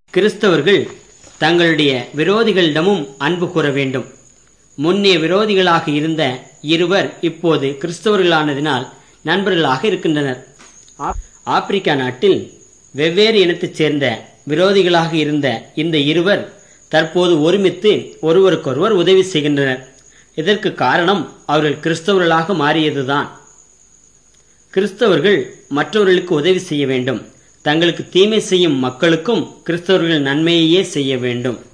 கிறிஸ்தவர்கள் தங்களுடைய விரோதிகளிடமும் அன்பு கூற வேண்டும் முன்னே விரோதிகளாக இருந்த இருவர் இப்போது கிறிஸ்தவர்களானதினால் நண்பர்களாக இருக்கின்றனர் ஆப்- ஆப்பிரிக்கா நாட்டில் வெவ்வேறு இனத்தைச் சேர்ந்த விரோதிகளாக இருந்த இந்த இருவர் தற்போது ஒருமித்து ஒருவருக்கொருவர் உதவி செய்கின்றனர் இதற்கு காரணம் அவர்கள் கிறிஸ்தவர்களாக மாறியதுதான் கிறிஸ்தவர்கள் மற்றவர்களுக்கு உதவி செய்ய வேண்டும் தங்களுக்கு தீமை செய்யும் மக்களுக்கும் கிறிஸ்தவர்கள் நன்மையையே செய்ய வேண்டும்